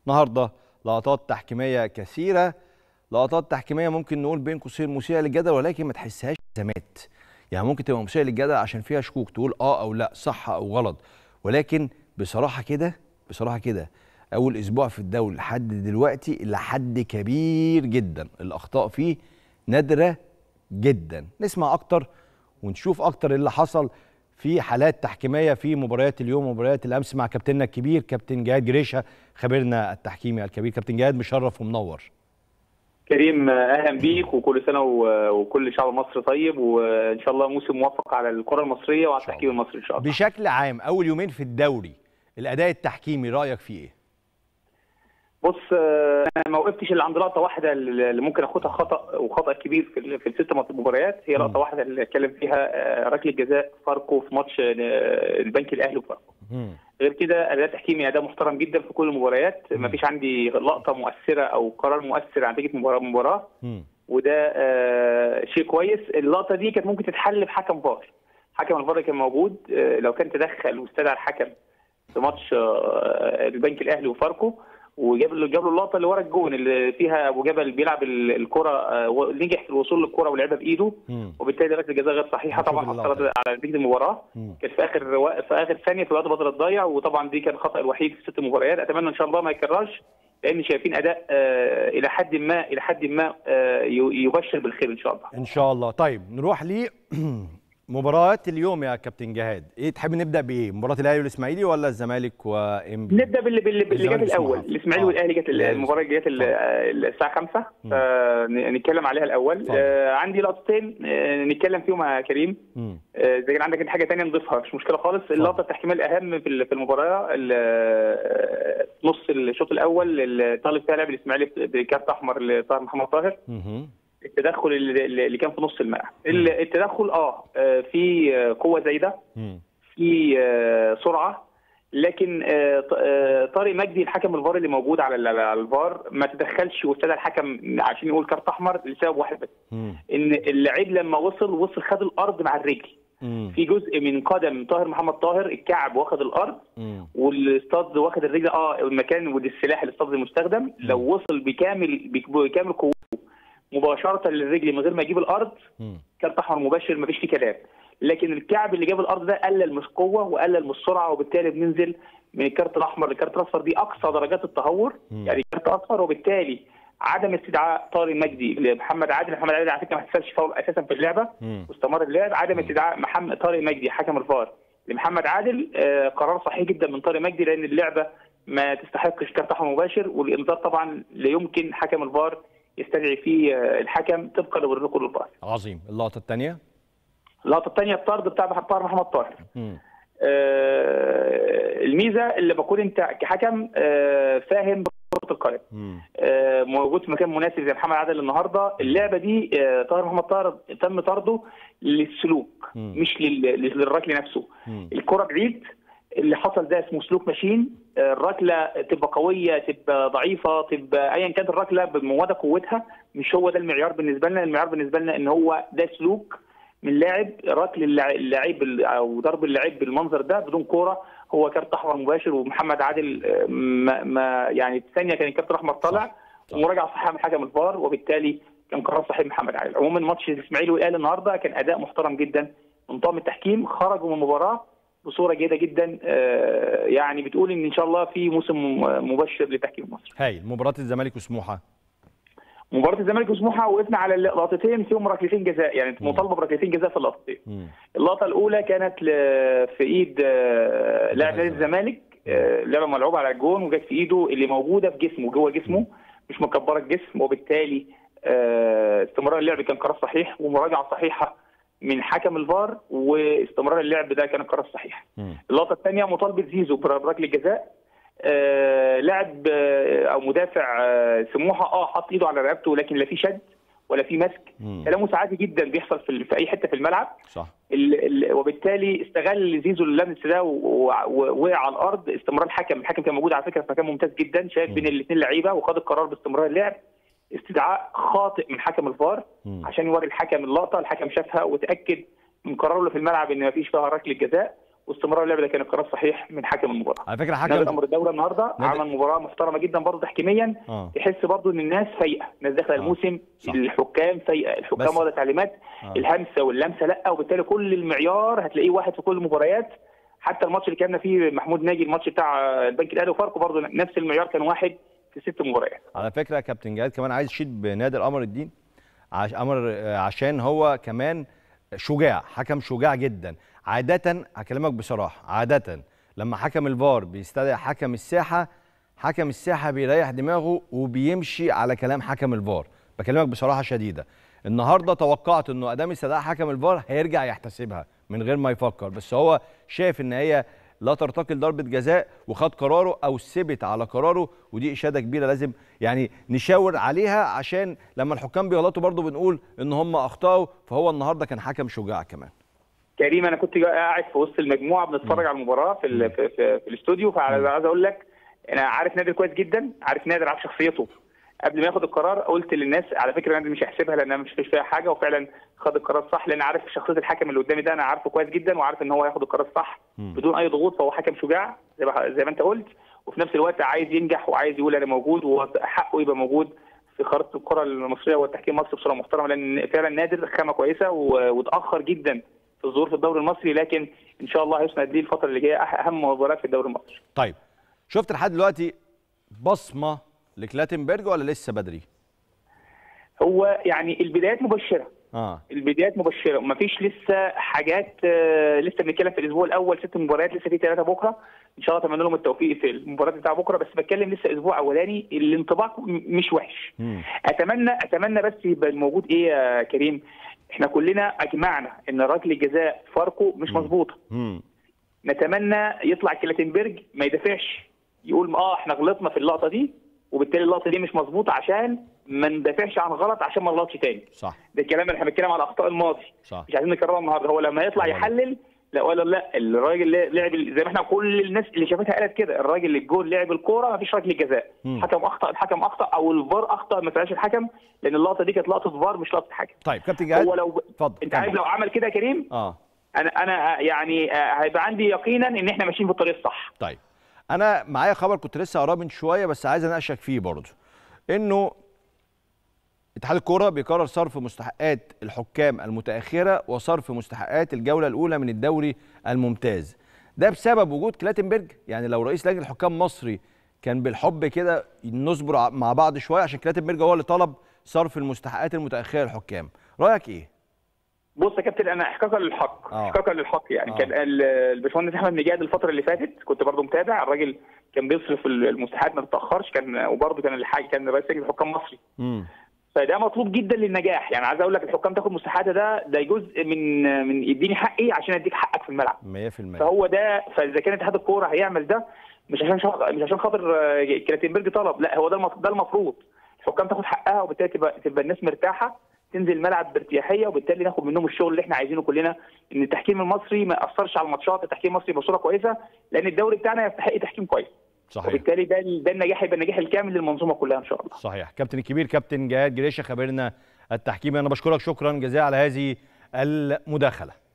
النهارده لقطات تحكيميه كثيره لقطات تحكيميه ممكن نقول بين قوسين مثيره للجدل ولكن ما تحسهاش ازمات يعني ممكن تبقى مثيره للجدل عشان فيها شكوك تقول اه او لا صح او غلط ولكن بصراحه كده بصراحه كده اول اسبوع في الدوري لحد دلوقتي لحد كبير جدا الاخطاء فيه نادره جدا نسمع اكتر ونشوف اكتر اللي حصل في حالات تحكيميه في مباريات اليوم ومباريات الامس مع كابتننا الكبير كابتن جهاد جريشه خبيرنا التحكيمي الكبير كابتن جهاد مشرف ومنور كريم اهلا بيك وكل سنه وكل شعب مصر طيب وان شاء الله موسم موفق على الكره المصريه وعلى التحكيم المصري ان شاء الله بشكل عام اول يومين في الدوري الاداء التحكيمي رايك فيه ايه بص انا ما وقفتش الا عند لقطه واحده اللي ممكن اخدها خطا وخطا كبير في في الست مباريات هي لقطه واحده اللي اتكلم فيها ركله جزاء فاركو في ماتش البنك الاهلي وفاركو غير كده اداء تحكيمي اداء محترم جدا في كل المباريات ما فيش عندي لقطه مؤثره او قرار مؤثر عن نتيجه مباراه مباراه وده آه شيء كويس اللقطه دي كانت ممكن تتحل بحكم فار حكم الفار كان موجود آه لو كان تدخل واستدعى الحكم في ماتش آه البنك الاهلي وفاركو وجاب له جاب له اللقطه اللي ورا الجون اللي فيها ابو جبل بيلعب الكره نجح في الوصول للكره ولعبها بايده وبالتالي ركله جزاء غير صحيحه طبعا اثرت على نتيجه المباراه كانت في اخر في اخر ثانيه في الوقت بدل الضايع وطبعا دي كان الخطا الوحيد في ست مباريات اتمنى ان شاء الله ما يكررش لان شايفين اداء آه الى حد ما الى حد ما آه يبشر بالخير ان شاء الله ان شاء الله طيب نروح ل مباراة اليوم يا كابتن جهاد ايه تحب نبدا بايه مباراة الاهلي والاسماعيلي ولا الزمالك وانبي نبدا باللي باللي, باللي جت الاول الاسماعيلي آه. والاهلي جت المباراة جت الساعة 5 آه نتكلم عليها الاول آه عندي لقطتين آه نتكلم فيهم يا كريم اذا آه كان عندك انت حاجة ثانيه نضيفها مش مشكلة خالص اللقطة التحكيمية الاهم في في المباراة نص الشوط الاول اللي طالب فيها لاعب الاسماعيلي بكارت احمر لطاهر محمد طاهر التدخل اللي كان في نص الملعب التدخل اه في قوه زايده في سرعه لكن طارق مجدي الحكم الفار اللي موجود على الفار ما تدخلش واستدعى الحكم عشان يقول كارت احمر لسبب واحد بس ان اللعيب لما وصل وصل خد الارض مع الرجل في جزء من قدم طاهر محمد طاهر الكعب واخد الارض والاستاذ واخد الرجل اه المكان ودي السلاح الاستاذ المستخدم لو وصل بكامل بكامل قوته مباشره للرجل من غير ما يجيب الارض كارت احمر مباشر مفيش فيه كلام لكن الكعب اللي جاب الارض ده قلل من القوه وقلل من السرعه وبالتالي بننزل من الكارت الاحمر للكارت الاصفر دي اقصى درجات التهور م. يعني كارت اصفر وبالتالي عدم استدعاء طارق مجدي لمحمد عادل محمد عادل على فكره ما حصلش فاول اساسا في اللعبه م. واستمر اللعب عدم استدعاء محمد طارق مجدي حكم الفار لمحمد عادل آه قرار صحيح جدا من طارق مجدي لان اللعبه ما تستحقش كارت احمر مباشر والانذار طبعا لا يمكن حكم الفار يستدعي فيه الحكم طبقا لبروتوكول الفار. عظيم، اللقطه الثانيه؟ اللقطه الثانيه الطرد بتاع طاهر محمد طاهر. آه الميزه اللي بكون انت كحكم آه فاهم كره القدم. آه موجود في مكان مناسب زي محمد عادل النهارده، اللعبه دي آه طاهر محمد طاهر تم طرده للسلوك مم. مش للركل نفسه. مم. الكره بعيد اللي حصل ده اسمه سلوك ماشين الركله تبقى قويه تبقى ضعيفه تبقى ايا كانت الركله بمدى قوتها مش هو ده المعيار بالنسبه لنا المعيار بالنسبه لنا ان هو ده سلوك من لاعب ركل اللاعب او ضرب اللاعب بالمنظر ده بدون كوره هو كارت احمر مباشر ومحمد عادل ما, ما يعني ثانيه كان الكارت الاحمر طالع ومراجعه صحيحه من حكم الفار وبالتالي كان قرار صحيح محمد عادل عموما ماتش الاسماعيلي والاهلي النهارده كان اداء محترم جدا من طاقم التحكيم خرجوا من المباراه بصوره جيده جدا يعني بتقول ان ان شاء الله في موسم مبشر لتحكيم مصر. هاي مباراه الزمالك وسموحه. مباراه الزمالك وسموحه وقفنا على لقطتين فيهم ركلتين جزاء يعني مطالبه بركلتين جزاء في اللقطتين. اللقطه الاولى كانت في ايد لاعب نادي الزمالك لعبه ملعوبه على الجون وجت في ايده اللي موجوده في جسمه جوه جسمه مش مكبره الجسم وبالتالي استمرار اللعب كان قرار صحيح ومراجعه صحيحه من حكم الفار واستمرار اللعب ده كان القرار الصحيح. اللقطه الثانيه مطالبه زيزو بركله جزاء آه لاعب آه او مدافع آه سموحه اه حط ايده على رقبته لكن لا في شد ولا في مسك تلامس عادي جدا بيحصل في, في اي حته في الملعب صح ال ال وبالتالي استغل زيزو اللمس ده ووقع على الارض استمرار الحكم الحكم كان موجود على فكره في مكان ممتاز جدا شايف بين الاثنين لعيبه وخد القرار باستمرار اللعب استدعاء خاطئ من حكم الفار مم. عشان يوري الحكم اللقطه الحكم شافها وتاكد من قراره اللي في الملعب ان ما فيش فيها ركله جزاء واستمرار اللعب ده كان قرار صحيح من حكم المباراه على فكره نادي حكم الامر الدوله النهارده نادي- عمل مباراه محترمه جدا برضه تحكيميا اه تحس برضه ان الناس فايقه الناس داخله آه. الموسم صح. الحكام فايقه الحكام بس- واخده تعليمات آه. الهمسه واللمسه لا وبالتالي كل المعيار هتلاقيه واحد في كل المباريات حتى الماتش اللي كان فيه محمود ناجي الماتش بتاع البنك الاهلي وفاركو برضه نفس المعيار كان واحد في ست مباريات على فكره يا كابتن جهاد كمان عايز يشيد بنادي القمر الدين عش... أمر آه، عشان هو كمان شجاع حكم شجاع جدا عاده هكلمك بصراحه عاده لما حكم الفار بيستدعي حكم الساحه حكم الساحه بيريح دماغه وبيمشي على كلام حكم الفار بكلمك بصراحه شديده النهارده توقعت انه ادام استدعاء حكم الفار هيرجع يحتسبها من غير ما يفكر بس هو شايف ان هي لا ترتقي لضربه جزاء وخد قراره او ثبت على قراره ودي اشاده كبيره لازم يعني نشاور عليها عشان لما الحكام بيغلطوا برضو بنقول ان هم اخطاوا فهو النهارده كان حكم شجاع كمان كريم انا كنت قاعد في وسط المجموعه بنتفرج على المباراه في ال- في, في, في الاستوديو فعايز عايز اقول لك انا عارف نادر كويس جدا عارف نادر عارف شخصيته قبل ما ياخد القرار قلت للناس على فكره نادر مش هيحسبها لان أنا مش فيش فيها حاجه وفعلا خد القرار صح لان عارف شخصيه الحكم اللي قدامي ده انا عارفه كويس جدا وعارف ان هو هياخد القرار صح مم. بدون اي ضغوط فهو حكم شجاع زي ما زي ما انت قلت وفي نفس الوقت عايز ينجح وعايز يقول انا موجود وحقه يبقى موجود في خارطه الكره المصريه والتحكيم المصري بصوره محترمه لان فعلا نادر خامه كويسه و- واتاخر جدا في الظهور في الدوري المصري لكن ان شاء الله هيسند ليه الفتره اللي جايه أح- اهم مباريات في الدوري المصري طيب شفت لحد دلوقتي بصمه لكلاتنبرج ولا لسه بدري هو يعني البدايات مبشره اه البدايات مبشره ومفيش لسه حاجات آه، لسه بنتكلم في الاسبوع الاول ست مباريات لسه في ثلاثه بكره ان شاء الله اتمنى لهم التوفيق في المباراه بتاع بكره بس بتكلم لسه اسبوع اولاني الانطباع م- مش وحش مم. اتمنى اتمنى بس يبقى الموجود ايه يا كريم احنا كلنا اجمعنا ان ركله جزاء فاركو مش مظبوطه مم. نتمنى يطلع كلاتنبرج ما يدافعش يقول اه احنا غلطنا في اللقطه دي وبالتالي اللقطه دي مش مظبوطه عشان ما ندافعش عن غلط عشان ما نغلطش تاني صح ده الكلام اللي احنا بنتكلم على اخطاء الماضي صح مش عايزين نكررها النهارده هو لما يطلع طبعا. يحلل لا ولا لا الراجل لا- لعب ال- زي ما احنا كل الناس اللي شافتها قالت كده الراجل اللي الجول لعب الكوره ما فيش ركله جزاء مم. الحكم اخطا الحكم اخطا او الفار اخطا ما طلعش الحكم لان اللقطه دي كانت لقطه فار مش لقطه حكم طيب كابتن جهاد هو لو اتفضل انت عارف كمل. لو عمل كده يا كريم اه انا انا يعني آه، هيبقى عندي يقينا ان احنا ماشيين في الطريق الصح طيب انا معايا خبر كنت لسه قراه من شويه بس عايز اناقشك فيه برضه انه اتحاد الكوره بيقرر صرف مستحقات الحكام المتاخره وصرف مستحقات الجوله الاولى من الدوري الممتاز ده بسبب وجود كلاتنبرج يعني لو رئيس لجنه الحكام مصري كان بالحب كده نصبر ع- مع بعض شويه عشان كلاتنبرج هو اللي طلب صرف المستحقات المتاخره للحكام رايك ايه بص يا كابتن انا احقاقا للحق آه. احقاقا للحق يعني آه. كان ال- الباشمهندس احمد نجاد الفتره اللي فاتت كنت برضه متابع الراجل كان بيصرف المستحقات ما تتاخرش كان وبرضه كان الحاج كان رئيس لجنه الحكام مصري امم فده مطلوب جدا للنجاح يعني عايز اقول لك الحكام تاخد مستحقاتها ده ده جزء من من يديني حقي عشان اديك حقك في الملعب 100% فهو ده فاذا كان اتحاد الكوره هيعمل ده مش عشان شخ... مش عشان خاطر آه، كلاتنبرج طلب لا هو ده المف... ده المفروض الحكام تاخد حقها وبالتالي تبقى تبقى الناس مرتاحه تنزل الملعب بارتياحيه وبالتالي ناخد منهم الشغل اللي احنا عايزينه كلنا ان التحكيم المصري ما ياثرش على الماتشات التحكيم المصري بصوره كويسه لان الدوري بتاعنا يستحق تحكيم كويس صحيح وبالتالي ده ده النجاح يبقى النجاح الكامل للمنظومه كلها ان شاء الله صحيح كابتن الكبير كابتن جهاد جريشه خبرنا التحكيمي انا بشكرك شكرا جزيلا على هذه المداخله